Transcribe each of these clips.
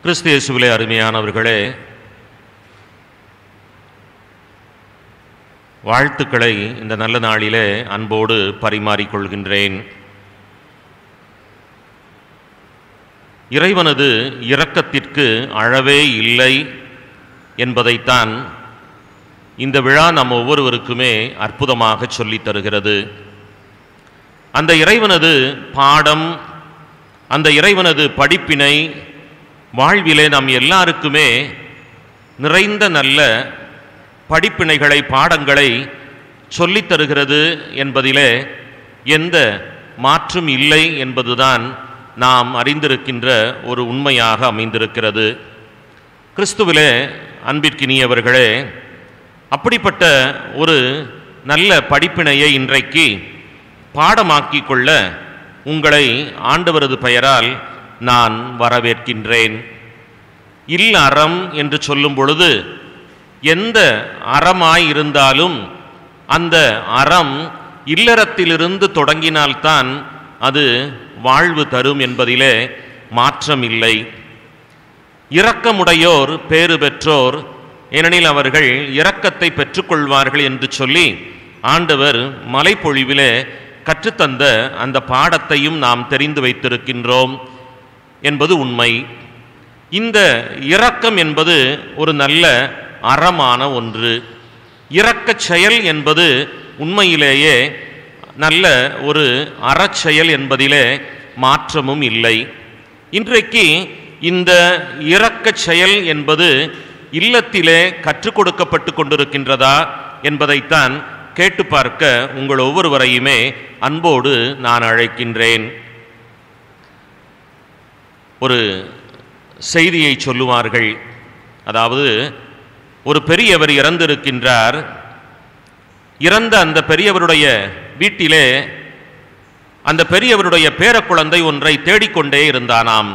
கிறிஸ்து இயேசுவிலே அருமையானவர்களே வாழ்த்துக்களை இந்த நல்ல நாளிலே அன்போடு பரிமாறிக்கொள்கின்றேன் இறைவனது இரக்கத்திற்கு அழவே இல்லை என்பதைத்தான் இந்த விழா நம் ஒவ்வொருவருக்குமே அற்புதமாக சொல்லித் தருகிறது அந்த இறைவனது பாடம் அந்த இறைவனது படிப்பினை வாழ்விலே நாம் எல்லாருக்குமே நிறைந்த நல்ல படிப்பினைகளை பாடங்களை சொல்லித் தருகிறது என்பதிலே எந்த மாற்றும் இல்லை என்பதுதான் நாம் அறிந்திருக்கின்ற ஒரு உண்மையாக அமைந்திருக்கிறது கிறிஸ்துவிலே அன்பிற்கினியவர்களே அப்படிப்பட்ட ஒரு நல்ல படிப்பினையை இன்றைக்கு பாடமாக்கிக் கொள்ள உங்களை ஆண்டவரது பெயரால் நான் வரவேற்கின்றேன் இல் அறம் என்று சொல்லும் பொழுது எந்த அறமாய் இருந்தாலும் அந்த அறம் இல்லறத்திலிருந்து தொடங்கினால்தான் அது வாழ்வு தரும் என்பதிலே மாற்றம் இல்லை இரக்கமுடையோர் பேறு பெற்றோர் ஏனெனில் அவர்கள் இரக்கத்தை பெற்றுக்கொள்வார்கள் என்று சொல்லி ஆண்டவர் மலைப்பொழிவிலே கற்றுத்தந்த அந்த பாடத்தையும் நாம் தெரிந்து வைத்திருக்கின்றோம் என்பது உண்மை இந்த இரக்கம் என்பது ஒரு நல்ல அறமான ஒன்று இரக்கச் செயல் என்பது உண்மையிலேயே நல்ல ஒரு அறச்செயல் என்பதிலே மாற்றமும் இல்லை இன்றைக்கு இந்த இரக்கச் செயல் என்பது இல்லத்திலே கற்றுக் கொடுக்கப்பட்டு கொண்டிருக்கின்றதா என்பதைத்தான் கேட்டு பார்க்க உங்கள் ஒவ்வொருவரையுமே அன்போடு நான் அழைக்கின்றேன் ஒரு செய்தியை சொல்லுவார்கள் அதாவது ஒரு பெரியவர் இறந்திருக்கின்றார் இறந்த அந்த பெரியவருடைய வீட்டிலே அந்த பெரியவருடைய பேரக்குழந்தை ஒன்றை தேடிக்கொண்டே இருந்தானாம்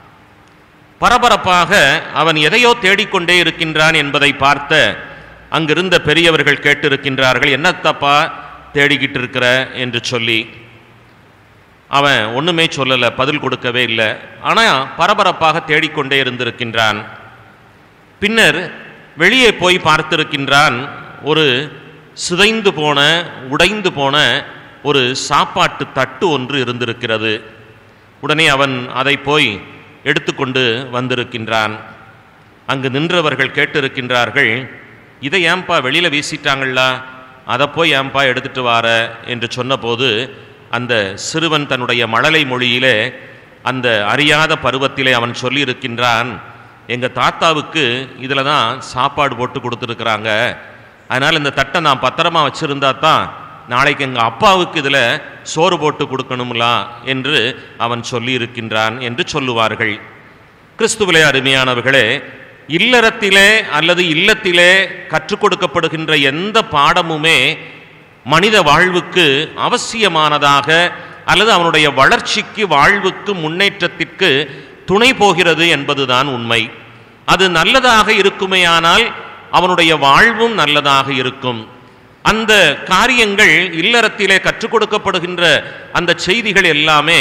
பரபரப்பாக அவன் எதையோ தேடிக்கொண்டே இருக்கின்றான் என்பதை பார்த்த அங்கிருந்த பெரியவர்கள் கேட்டிருக்கின்றார்கள் என்னத்தப்பா தேடிக்கிட்டு இருக்கிற என்று சொல்லி அவன் ஒண்ணுமே சொல்லல பதில் கொடுக்கவே இல்லை ஆனா பரபரப்பாக தேடிக்கொண்டே இருந்திருக்கின்றான் பின்னர் வெளியே போய் பார்த்திருக்கின்றான் ஒரு சிதைந்து போன உடைந்து போன ஒரு சாப்பாட்டு தட்டு ஒன்று இருந்திருக்கிறது உடனே அவன் அதை போய் எடுத்துக்கொண்டு வந்திருக்கின்றான் அங்கு நின்றவர்கள் கேட்டிருக்கின்றார்கள் இதை ஏன்பா வெளியில் வீசிட்டாங்களா அதை போய் ஏன்பா எடுத்துட்டு வார என்று சொன்னபோது அந்த சிறுவன் தன்னுடைய மழலை மொழியிலே அந்த அறியாத பருவத்திலே அவன் சொல்லியிருக்கின்றான் எங்கள் தாத்தாவுக்கு இதில் தான் சாப்பாடு போட்டு கொடுத்துருக்குறாங்க அதனால் இந்த தட்டை நான் பத்திரமா வச்சுருந்தா தான் நாளைக்கு எங்கள் அப்பாவுக்கு இதில் சோறு போட்டு கொடுக்கணும்லா என்று அவன் சொல்லியிருக்கின்றான் என்று சொல்லுவார்கள் கிறிஸ்துவிலே அருமையானவர்களே இல்லறத்திலே அல்லது இல்லத்திலே கற்றுக் கொடுக்கப்படுகின்ற எந்த பாடமுமே மனித வாழ்வுக்கு அவசியமானதாக அல்லது அவனுடைய வளர்ச்சிக்கு வாழ்வுக்கு முன்னேற்றத்திற்கு துணை போகிறது என்பதுதான் உண்மை அது நல்லதாக இருக்குமேயானால் அவனுடைய வாழ்வும் நல்லதாக இருக்கும் அந்த காரியங்கள் இல்லறத்திலே கற்றுக் கொடுக்கப்படுகின்ற அந்த செய்திகள் எல்லாமே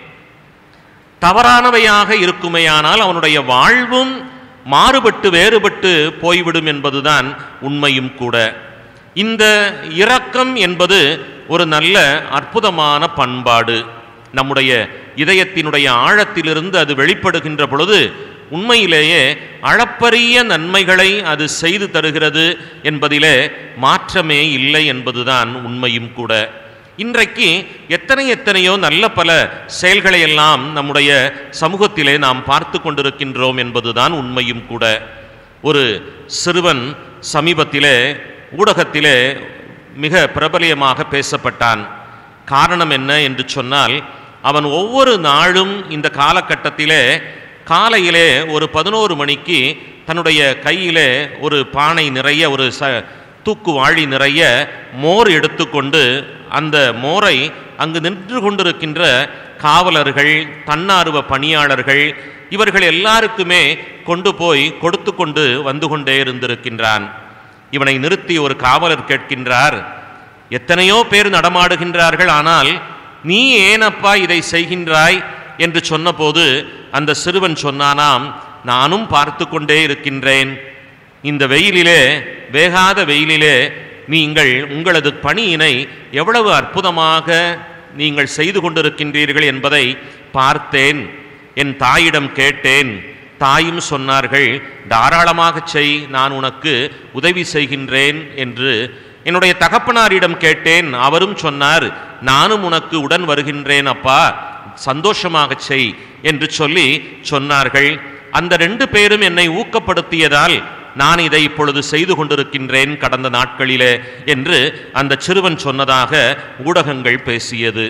தவறானவையாக இருக்குமேயானால் அவனுடைய வாழ்வும் மாறுபட்டு வேறுபட்டு போய்விடும் என்பதுதான் உண்மையும் கூட இந்த இரக்கம் என்பது ஒரு நல்ல அற்புதமான பண்பாடு நம்முடைய இதயத்தினுடைய ஆழத்திலிருந்து அது வெளிப்படுகின்ற பொழுது உண்மையிலேயே அளப்பரிய நன்மைகளை அது செய்து தருகிறது என்பதிலே மாற்றமே இல்லை என்பதுதான் உண்மையும் கூட இன்றைக்கு எத்தனை எத்தனையோ நல்ல பல செயல்களை எல்லாம் நம்முடைய சமூகத்திலே நாம் பார்த்து கொண்டிருக்கின்றோம் என்பதுதான் உண்மையும் கூட ஒரு சிறுவன் சமீபத்திலே ஊடகத்திலே மிக பிரபலியமாக பேசப்பட்டான் காரணம் என்ன என்று சொன்னால் அவன் ஒவ்வொரு நாளும் இந்த காலகட்டத்திலே காலையிலே ஒரு பதினோரு மணிக்கு தன்னுடைய கையிலே ஒரு பானை நிறைய ஒரு ச தூக்கு வாழி நிறைய மோர் எடுத்துக்கொண்டு அந்த மோரை அங்கு நின்று கொண்டிருக்கின்ற காவலர்கள் தன்னார்வ பணியாளர்கள் இவர்கள் எல்லாருக்குமே கொண்டு போய் கொடுத்து கொண்டு வந்து கொண்டே இருந்திருக்கின்றான் இவனை நிறுத்தி ஒரு காவலர் கேட்கின்றார் எத்தனையோ பேர் நடமாடுகின்றார்கள் ஆனால் நீ ஏனப்பா இதை செய்கின்றாய் என்று சொன்னபோது அந்த சிறுவன் சொன்னானாம் நானும் பார்த்து கொண்டே இருக்கின்றேன் இந்த வெயிலிலே வேகாத வெயிலிலே நீங்கள் உங்களது பணியினை எவ்வளவு அற்புதமாக நீங்கள் செய்து கொண்டிருக்கின்றீர்கள் என்பதை பார்த்தேன் என் தாயிடம் கேட்டேன் தாயும் சொன்னார்கள் தாராளமாகச் செய் நான் உனக்கு உதவி செய்கின்றேன் என்று என்னுடைய தகப்பனாரிடம் கேட்டேன் அவரும் சொன்னார் நானும் உனக்கு உடன் வருகின்றேன் அப்பா சந்தோஷமாகச் செய் என்று சொல்லி சொன்னார்கள் அந்த ரெண்டு பேரும் என்னை ஊக்கப்படுத்தியதால் நான் இதை இப்பொழுது செய்து கொண்டிருக்கின்றேன் கடந்த நாட்களிலே என்று அந்த சிறுவன் சொன்னதாக ஊடகங்கள் பேசியது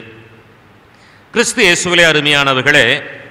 கிறிஸ்து இயேசுவிலே அருமையானவர்களே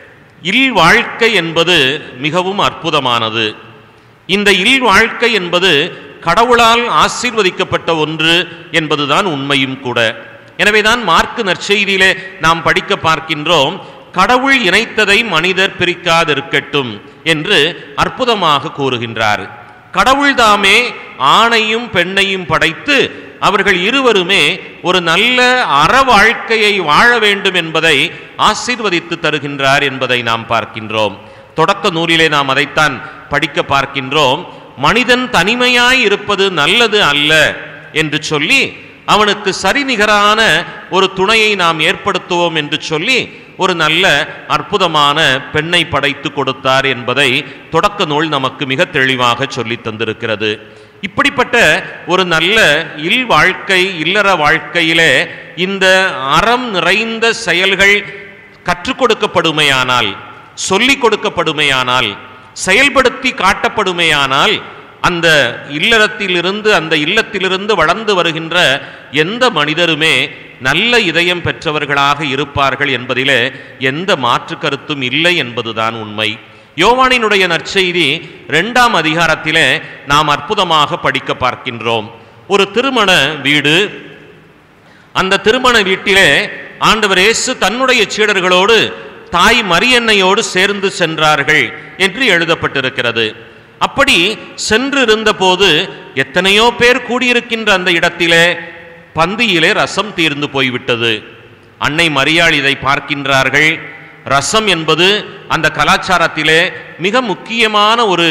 இல் வாழ்க்கை என்பது மிகவும் அற்புதமானது இந்த இல் வாழ்க்கை என்பது கடவுளால் ஆசீர்வதிக்கப்பட்ட ஒன்று என்பதுதான் உண்மையும் கூட எனவேதான் மார்க்கு நற்செய்தியிலே நாம் படிக்க பார்க்கின்றோம் கடவுள் இணைத்ததை மனிதர் பிரிக்காதிருக்கட்டும் என்று அற்புதமாக கூறுகின்றார் கடவுள்தாமே ஆணையும் பெண்ணையும் படைத்து அவர்கள் இருவருமே ஒரு நல்ல அற வாழ்க்கையை வாழ வேண்டும் என்பதை ஆசீர்வதித்து தருகின்றார் என்பதை நாம் பார்க்கின்றோம் தொடக்க நூலிலே நாம் அதைத்தான் படிக்க பார்க்கின்றோம் மனிதன் தனிமையாய் இருப்பது நல்லது அல்ல என்று சொல்லி அவனுக்கு சரிநிகரான ஒரு துணையை நாம் ஏற்படுத்துவோம் என்று சொல்லி ஒரு நல்ல அற்புதமான பெண்ணை படைத்து கொடுத்தார் என்பதை தொடக்க நூல் நமக்கு மிக தெளிவாக சொல்லி தந்திருக்கிறது இப்படிப்பட்ட ஒரு நல்ல இல் வாழ்க்கை இல்லற வாழ்க்கையிலே இந்த அறம் நிறைந்த செயல்கள் கற்றுக் கொடுக்கப்படுமையானால் சொல்லிக் கொடுக்கப்படுமையானால் செயல்படுத்தி காட்டப்படுமையானால் அந்த இல்லறத்திலிருந்து அந்த இல்லத்திலிருந்து வளர்ந்து வருகின்ற எந்த மனிதருமே நல்ல இதயம் பெற்றவர்களாக இருப்பார்கள் என்பதிலே எந்த மாற்று கருத்தும் இல்லை என்பதுதான் உண்மை யோவானினுடைய நற்செய்தி இரண்டாம் அதிகாரத்திலே நாம் அற்புதமாக படிக்க பார்க்கின்றோம் ஒரு திருமண வீடு அந்த திருமண வீட்டிலே ஆண்டவர் இயேசு தன்னுடைய சீடர்களோடு தாய் மரியன்னையோடு சேர்ந்து சென்றார்கள் என்று எழுதப்பட்டிருக்கிறது அப்படி சென்று இருந்தபோது எத்தனையோ பேர் கூடியிருக்கின்ற அந்த இடத்திலே பந்தியிலே ரசம் தீர்ந்து போய்விட்டது அன்னை மரியாள் இதை பார்க்கின்றார்கள் ரசம் என்பது அந்த கலாச்சாரத்திலே மிக முக்கியமான ஒரு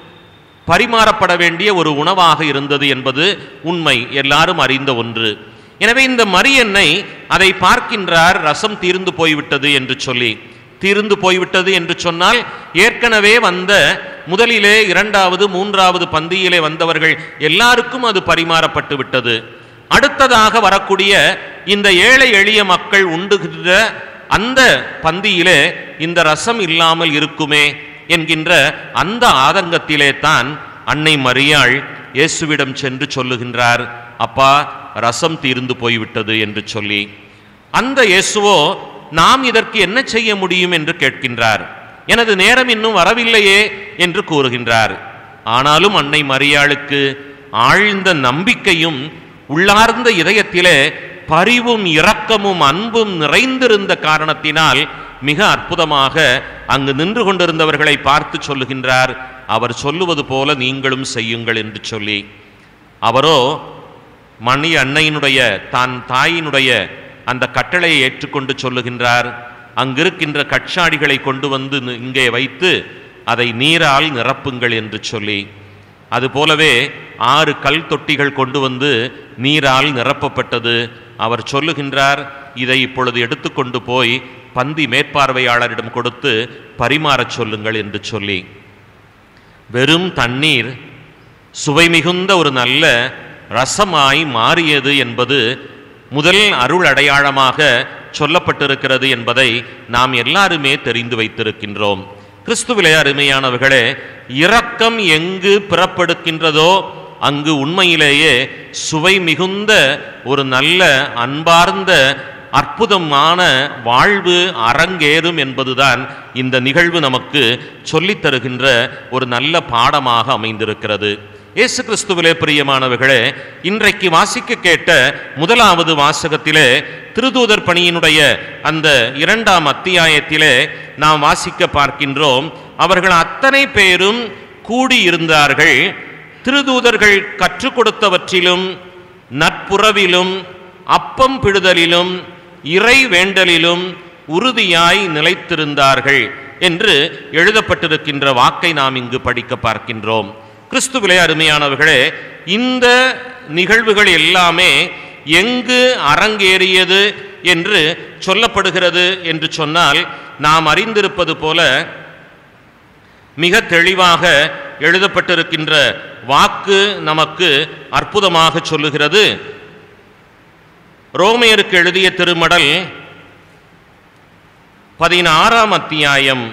பரிமாறப்பட வேண்டிய ஒரு உணவாக இருந்தது என்பது உண்மை எல்லாரும் அறிந்த ஒன்று எனவே இந்த மரியன்னை அதை பார்க்கின்றார் ரசம் தீர்ந்து போய்விட்டது என்று சொல்லி தீர்ந்து போய்விட்டது என்று சொன்னால் ஏற்கனவே வந்த முதலிலே இரண்டாவது மூன்றாவது பந்தியிலே வந்தவர்கள் எல்லாருக்கும் அது பரிமாறப்பட்டு விட்டது அடுத்ததாக வரக்கூடிய இந்த ஏழை எளிய மக்கள் உண்டுகின்ற அந்த பந்தியிலே இந்த ரசம் இல்லாமல் இருக்குமே என்கின்ற அந்த ஆதங்கத்திலே தான் அன்னை மரியாள் இயேசுவிடம் சென்று சொல்லுகின்றார் அப்பா ரசம் தீர்ந்து போய்விட்டது என்று சொல்லி அந்த இயேசுவோ நாம் இதற்கு என்ன செய்ய முடியும் என்று கேட்கின்றார் எனது நேரம் இன்னும் வரவில்லையே என்று கூறுகின்றார் ஆனாலும் அன்னை மரியாளுக்கு ஆழ்ந்த நம்பிக்கையும் உள்ளார்ந்த இதயத்திலே பரிவும் இரக்கமும் அன்பும் நிறைந்திருந்த காரணத்தினால் மிக அற்புதமாக அங்கு நின்று கொண்டிருந்தவர்களை பார்த்து சொல்லுகின்றார் அவர் சொல்லுவது போல நீங்களும் செய்யுங்கள் என்று சொல்லி அவரோ மணி அன்னையினுடைய தான் தாயினுடைய அந்த கட்டளையை ஏற்றுக்கொண்டு சொல்லுகின்றார் அங்கிருக்கின்ற கட்சாடிகளை கொண்டு வந்து நி- இங்கே வைத்து அதை நீரால் நிரப்புங்கள் என்று சொல்லி அதுபோலவே ஆறு கல் தொட்டிகள் கொண்டு வந்து நீரால் நிரப்பப்பட்டது அவர் சொல்லுகின்றார் இதை இப்பொழுது எடுத்துக்கொண்டு போய் பந்தி மேற்பார்வையாளரிடம் கொடுத்து பரிமாறச் சொல்லுங்கள் என்று சொல்லி வெறும் தண்ணீர் சுவை மிகுந்த ஒரு நல்ல ரசமாய் மாறியது என்பது முதல் அருள் அடையாளமாக சொல்லப்பட்டிருக்கிறது என்பதை நாம் எல்லாருமே தெரிந்து வைத்திருக்கின்றோம் கிறிஸ்துவிலே அருமையானவர்களே இரக்கம் எங்கு பிறப்படுகின்றதோ அங்கு உண்மையிலேயே சுவை மிகுந்த ஒரு நல்ல அன்பார்ந்த அற்புதமான வாழ்வு அரங்கேறும் என்பதுதான் இந்த நிகழ்வு நமக்கு சொல்லித் தருகின்ற ஒரு நல்ல பாடமாக அமைந்திருக்கிறது இயேசு கிறிஸ்துவிலே பிரியமானவர்களே இன்றைக்கு வாசிக்க கேட்ட முதலாவது வாசகத்திலே திருதூதர் பணியினுடைய அந்த இரண்டாம் அத்தியாயத்திலே நாம் வாசிக்க பார்க்கின்றோம் அவர்கள் அத்தனை பேரும் கூடியிருந்தார்கள் திருதூதர்கள் கற்றுக் கொடுத்தவற்றிலும் நட்புறவிலும் அப்பம் பிடுதலிலும் இறை வேண்டலிலும் உறுதியாய் நிலைத்திருந்தார்கள் என்று எழுதப்பட்டிருக்கின்ற வாக்கை நாம் இங்கு படிக்க பார்க்கின்றோம் கிறிஸ்துவிலே அருமையானவர்களே இந்த நிகழ்வுகள் எல்லாமே எங்கு அரங்கேறியது என்று சொல்லப்படுகிறது என்று சொன்னால் நாம் அறிந்திருப்பது போல மிக தெளிவாக எழுதப்பட்டிருக்கின்ற வாக்கு நமக்கு அற்புதமாக சொல்லுகிறது ரோமையருக்கு எழுதிய திருமடல் பதினாறாம் அத்தியாயம்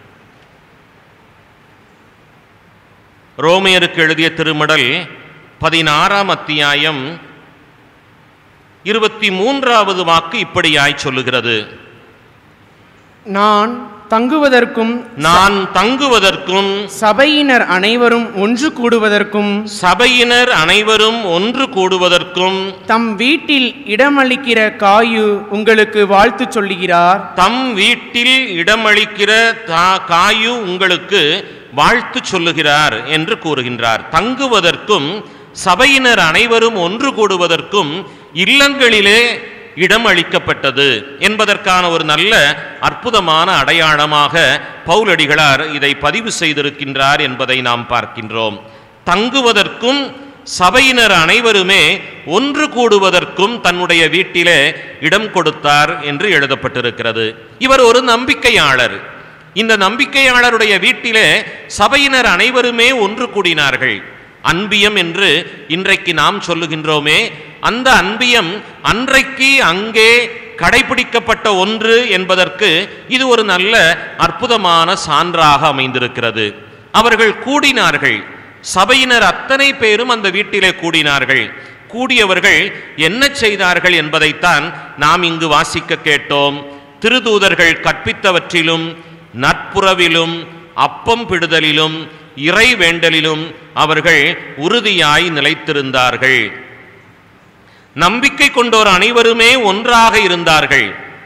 ரோமையருக்கு எழுதிய திருமடல் பதினாறாம் அத்தியாயம் இருபத்தி மூன்றாவது வாக்கு இப்படியாய் சொல்லுகிறது நான் தங்குவதற்கும் நான் தங்குவதற்கும் சபையினர் அனைவரும் ஒன்று கூடுவதற்கும் சபையினர் அனைவரும் ஒன்று கூடுவதற்கும் தம் வீட்டில் இடமளிக்கிற காயு உங்களுக்கு வாழ்த்து சொல்லுகிறார் தம் வீட்டில் இடமளிக்கிற தா- காயு உங்களுக்கு வாழ்த்து சொல்லுகிறார் என்று கூறுகின்றார் தங்குவதற்கும் சபையினர் அனைவரும் ஒன்று கூடுவதற்கும் இல்லங்களிலே இடம் அளிக்கப்பட்டது என்பதற்கான ஒரு நல்ல அற்புதமான அடையாளமாக பவுலடிகளார் இதை பதிவு செய்திருக்கின்றார் என்பதை நாம் பார்க்கின்றோம் தங்குவதற்கும் சபையினர் அனைவருமே ஒன்று கூடுவதற்கும் தன்னுடைய வீட்டிலே இடம் கொடுத்தார் என்று எழுதப்பட்டிருக்கிறது இவர் ஒரு நம்பிக்கையாளர் இந்த நம்பிக்கையாளருடைய வீட்டிலே சபையினர் அனைவருமே ஒன்று கூடினார்கள் அன்பியம் என்று இன்றைக்கு நாம் சொல்லுகின்றோமே அந்த அன்பியம் அன்றைக்கு அங்கே கடைபிடிக்கப்பட்ட ஒன்று என்பதற்கு இது ஒரு நல்ல அற்புதமான சான்றாக அமைந்திருக்கிறது அவர்கள் கூடினார்கள் சபையினர் அத்தனை பேரும் அந்த வீட்டிலே கூடினார்கள் கூடியவர்கள் என்ன செய்தார்கள் என்பதைத்தான் நாம் இங்கு வாசிக்க கேட்டோம் திருதூதர்கள் கற்பித்தவற்றிலும் நட்புறவிலும் அப்பம் பிடுதலிலும் இறை வேண்டலிலும் அவர்கள் உறுதியாய் நிலைத்திருந்தார்கள் நம்பிக்கை கொண்டோர் அனைவருமே ஒன்றாக இருந்தார்கள்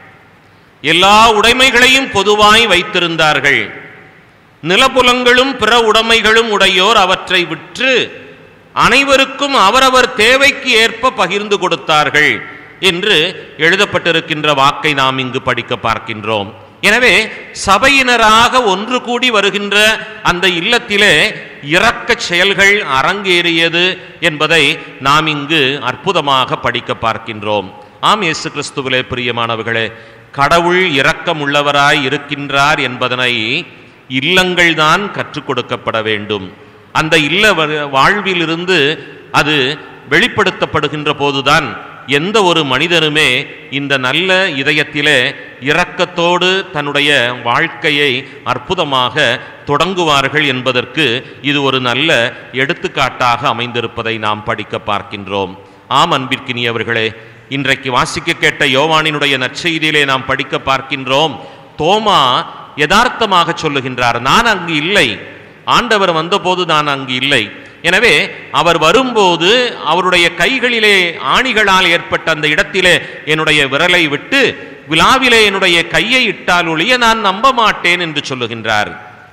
எல்லா உடைமைகளையும் பொதுவாய் வைத்திருந்தார்கள் நிலப்புலங்களும் பிற உடைமைகளும் உடையோர் அவற்றை விற்று அனைவருக்கும் அவரவர் தேவைக்கு ஏற்ப பகிர்ந்து கொடுத்தார்கள் என்று எழுதப்பட்டிருக்கின்ற வாக்கை நாம் இங்கு படிக்க பார்க்கின்றோம் எனவே சபையினராக ஒன்று கூடி வருகின்ற அந்த இல்லத்திலே இரக்கச் செயல்கள் அரங்கேறியது என்பதை நாம் இங்கு அற்புதமாக படிக்க பார்க்கின்றோம் ஆம் இயேசு கிறிஸ்துவிலே பிரியமானவர்களே கடவுள் இரக்கமுள்ளவராய் இருக்கின்றார் என்பதனை இல்லங்கள்தான் கற்றுக் கொடுக்கப்பட வேண்டும் அந்த இல்ல வ- வாழ்விலிருந்து அது வெளிப்படுத்தப்படுகின்ற போதுதான் எந்த ஒரு மனிதனுமே இந்த நல்ல இதயத்திலே இரக்கத்தோடு தன்னுடைய வாழ்க்கையை அற்புதமாக தொடங்குவார்கள் என்பதற்கு இது ஒரு நல்ல எடுத்துக்காட்டாக அமைந்திருப்பதை நாம் படிக்க பார்க்கின்றோம் ஆம் அன்பிற்கினியவர்களே இன்றைக்கு வாசிக்க கேட்ட யோவானினுடைய நற்செய்தியிலே நாம் படிக்க பார்க்கின்றோம் தோமா யதார்த்தமாக சொல்லுகின்றார் நான் அங்கு இல்லை ஆண்டவர் வந்தபோது நான் அங்கு இல்லை எனவே அவர் வரும்போது அவருடைய கைகளிலே ஆணிகளால் ஏற்பட்ட அந்த இடத்திலே என்னுடைய விரலை விட்டு விழாவிலே என்னுடைய கையை இட்டால் ஒழிய நான் நம்ப மாட்டேன் என்று சொல்லுகின்றார்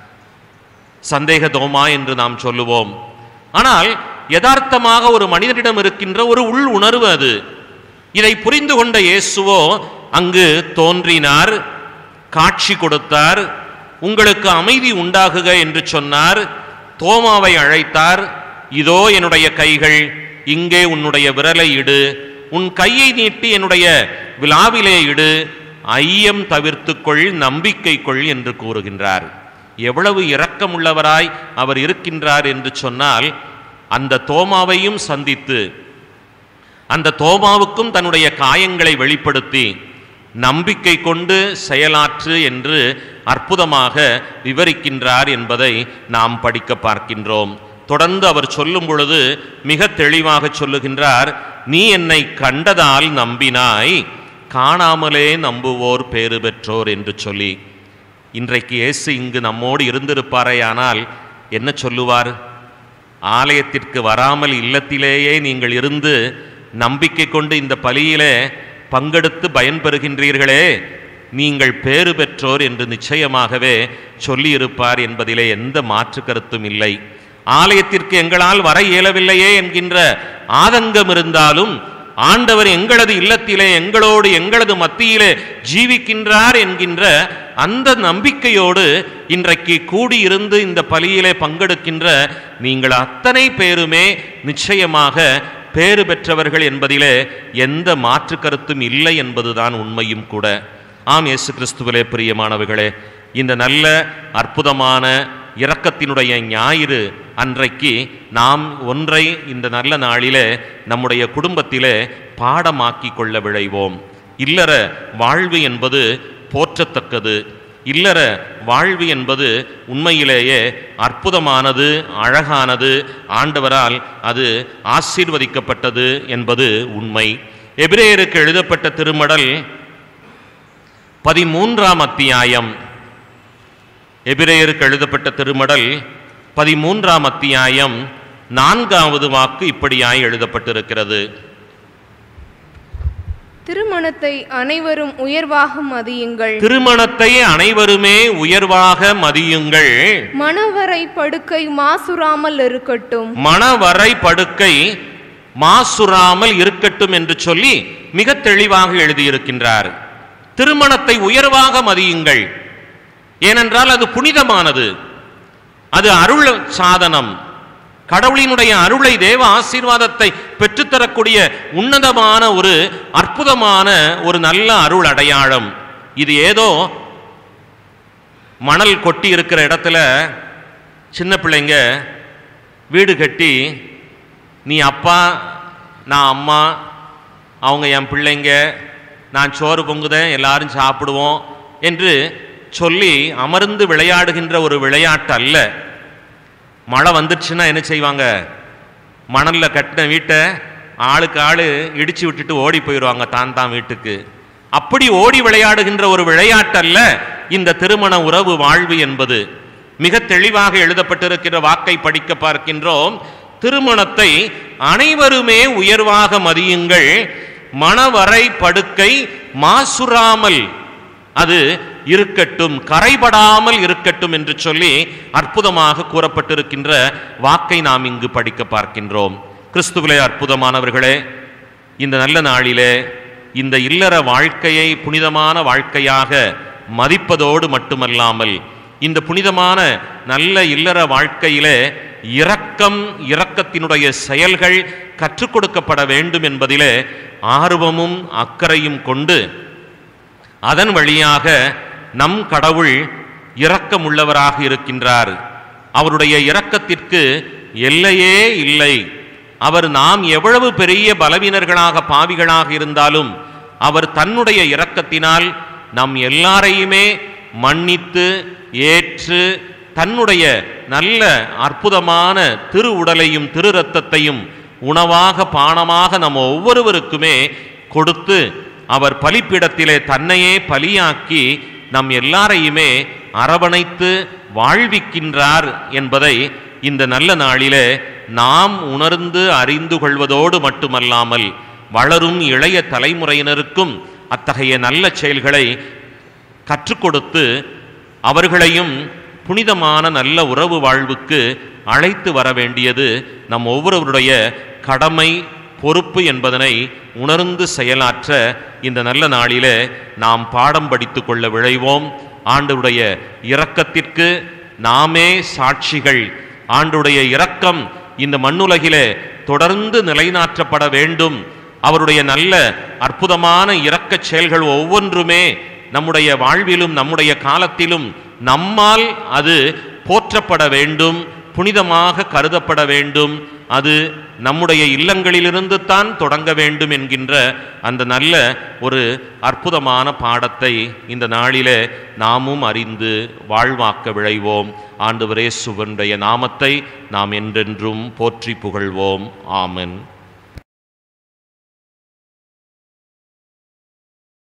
சந்தேக தோமா என்று நாம் சொல்லுவோம் ஆனால் யதார்த்தமாக ஒரு மனிதனிடம் இருக்கின்ற ஒரு உள் உணர்வு அது இதை புரிந்து கொண்ட இயேசுவோ அங்கு தோன்றினார் காட்சி கொடுத்தார் உங்களுக்கு அமைதி உண்டாகுக என்று சொன்னார் தோமாவை அழைத்தார் இதோ என்னுடைய கைகள் இங்கே உன்னுடைய விரலை இடு உன் கையை நீட்டி என்னுடைய விழாவிலே இடு ஐயம் தவிர்த்துக்கொள் நம்பிக்கை கொள் என்று கூறுகின்றார் எவ்வளவு இரக்கமுள்ளவராய் அவர் இருக்கின்றார் என்று சொன்னால் அந்த தோமாவையும் சந்தித்து அந்த தோமாவுக்கும் தன்னுடைய காயங்களை வெளிப்படுத்தி நம்பிக்கை கொண்டு செயலாற்று என்று அற்புதமாக விவரிக்கின்றார் என்பதை நாம் படிக்க பார்க்கின்றோம் தொடர்ந்து அவர் சொல்லும் பொழுது மிக தெளிவாக சொல்லுகின்றார் நீ என்னை கண்டதால் நம்பினாய் காணாமலே நம்புவோர் பேறு பெற்றோர் என்று சொல்லி இன்றைக்கு இயேசு இங்கு நம்மோடு இருந்திருப்பாரேயானால் என்ன சொல்லுவார் ஆலயத்திற்கு வராமல் இல்லத்திலேயே நீங்கள் இருந்து நம்பிக்கை கொண்டு இந்த பலியிலே பங்கெடுத்து பயன்பெறுகின்றீர்களே நீங்கள் பேறு பெற்றோர் என்று நிச்சயமாகவே சொல்லியிருப்பார் என்பதிலே எந்த மாற்று கருத்தும் இல்லை ஆலயத்திற்கு எங்களால் வர இயலவில்லையே என்கின்ற ஆதங்கம் இருந்தாலும் ஆண்டவர் எங்களது இல்லத்திலே எங்களோடு எங்களது மத்தியிலே ஜீவிக்கின்றார் என்கின்ற அந்த நம்பிக்கையோடு இன்றைக்கு கூடியிருந்து இந்த பலியிலே பங்கெடுக்கின்ற நீங்கள் அத்தனை பேருமே நிச்சயமாக பேறு பெற்றவர்கள் என்பதிலே எந்த மாற்று கருத்தும் இல்லை என்பதுதான் உண்மையும் கூட ஆம் இயேசு கிறிஸ்துவிலே பிரியமானவர்களே இந்த நல்ல அற்புதமான இரக்கத்தினுடைய ஞாயிறு அன்றைக்கு நாம் ஒன்றை இந்த நல்ல நாளிலே நம்முடைய குடும்பத்திலே பாடமாக்கி கொள்ள விழைவோம் இல்லற வாழ்வு என்பது போற்றத்தக்கது இல்லற வாழ்வு என்பது உண்மையிலேயே அற்புதமானது அழகானது ஆண்டவரால் அது ஆசீர்வதிக்கப்பட்டது என்பது உண்மை எபிரேயருக்கு எழுதப்பட்ட திருமடல் பதிமூன்றாம் அத்தியாயம் எபிரேயருக்கு எழுதப்பட்ட திருமடல் பதிமூன்றாம் அத்தியாயம் நான்காவது வாக்கு இப்படியாய் எழுதப்பட்டிருக்கிறது திருமணத்தை அனைவரும் உயர்வாக மதியுங்கள் திருமணத்தை அனைவருமே உயர்வாக மதியுங்கள் மணவரை படுக்கை மாசுறாமல் இருக்கட்டும் மணவரை படுக்கை மாசுறாமல் இருக்கட்டும் என்று சொல்லி மிக தெளிவாக எழுதியிருக்கின்றார் திருமணத்தை உயர்வாக மதியுங்கள் ஏனென்றால் அது புனிதமானது அது அருள் சாதனம் கடவுளினுடைய அருளை தேவ ஆசீர்வாதத்தை பெற்றுத்தரக்கூடிய உன்னதமான ஒரு அற்புதமான ஒரு நல்ல அருள் அடையாளம் இது ஏதோ மணல் கொட்டி இருக்கிற இடத்துல சின்ன பிள்ளைங்க வீடு கட்டி நீ அப்பா நான் அம்மா அவங்க என் பிள்ளைங்க நான் சோறு பொங்குதேன் எல்லாரும் சாப்பிடுவோம் என்று சொல்லி அமர்ந்து விளையாடுகின்ற ஒரு விளையாட்டு அல்ல மழை வந்துடுச்சுன்னா என்ன செய்வாங்க மணல்ல கட்டின வீட்டை ஆளுக்கு ஆளு இடிச்சு விட்டுட்டு ஓடி போயிடுவாங்க தான் தான் வீட்டுக்கு அப்படி ஓடி விளையாடுகின்ற ஒரு விளையாட்டு அல்ல இந்த திருமண உறவு வாழ்வு என்பது மிக தெளிவாக எழுதப்பட்டிருக்கிற வாக்கை படிக்க பார்க்கின்றோம் திருமணத்தை அனைவருமே உயர்வாக மதியுங்கள் மணவரை படுக்கை மாசுறாமல் அது இருக்கட்டும் கரைபடாமல் இருக்கட்டும் என்று சொல்லி அற்புதமாக கூறப்பட்டிருக்கின்ற வாக்கை நாம் இங்கு படிக்க பார்க்கின்றோம் கிறிஸ்துவிலே அற்புதமானவர்களே இந்த நல்ல நாளிலே இந்த இல்லற வாழ்க்கையை புனிதமான வாழ்க்கையாக மதிப்பதோடு மட்டுமல்லாமல் இந்த புனிதமான நல்ல இல்லற வாழ்க்கையிலே இரக்கம் இரக்கத்தினுடைய செயல்கள் கற்றுக் கொடுக்கப்பட வேண்டும் என்பதிலே ஆர்வமும் அக்கறையும் கொண்டு அதன் வழியாக நம் கடவுள் இரக்கமுள்ளவராக இருக்கின்றார் அவருடைய இரக்கத்திற்கு எல்லையே இல்லை அவர் நாம் எவ்வளவு பெரிய பலவீனர்களாக பாவிகளாக இருந்தாலும் அவர் தன்னுடைய இரக்கத்தினால் நம் எல்லாரையுமே மன்னித்து ஏற்று தன்னுடைய நல்ல அற்புதமான திரு உடலையும் திரு ரத்தத்தையும் உணவாக பானமாக நம் ஒவ்வொருவருக்குமே கொடுத்து அவர் பலிப்பிடத்திலே தன்னையே பலியாக்கி நம் எல்லாரையுமே அரவணைத்து வாழ்விக்கின்றார் என்பதை இந்த நல்ல நாளிலே நாம் உணர்ந்து அறிந்து கொள்வதோடு மட்டுமல்லாமல் வளரும் இளைய தலைமுறையினருக்கும் அத்தகைய நல்ல செயல்களை கற்றுக் கொடுத்து அவர்களையும் புனிதமான நல்ல உறவு வாழ்வுக்கு அழைத்து வர வேண்டியது நம் ஒவ்வொருவருடைய கடமை பொறுப்பு என்பதனை உணர்ந்து செயலாற்ற இந்த நல்ல நாளிலே நாம் பாடம் படித்து கொள்ள விழைவோம் ஆண்டுடைய இரக்கத்திற்கு நாமே சாட்சிகள் ஆண்டுடைய இரக்கம் இந்த மண்ணுலகிலே தொடர்ந்து நிலைநாட்டப்பட வேண்டும் அவருடைய நல்ல அற்புதமான இரக்கச் செயல்கள் ஒவ்வொன்றுமே நம்முடைய வாழ்விலும் நம்முடைய காலத்திலும் நம்மால் அது போற்றப்பட வேண்டும் புனிதமாக கருதப்பட வேண்டும் அது நம்முடைய இல்லங்களிலிருந்து தான் தொடங்க வேண்டும் என்கின்ற அந்த நல்ல ஒரு அற்புதமான பாடத்தை இந்த நாளிலே நாமும் அறிந்து வாழ்வாக்க விழைவோம் ஆண்டவரே சுவனுடைய நாமத்தை நாம் என்றென்றும் போற்றி புகழ்வோம் ஆமென்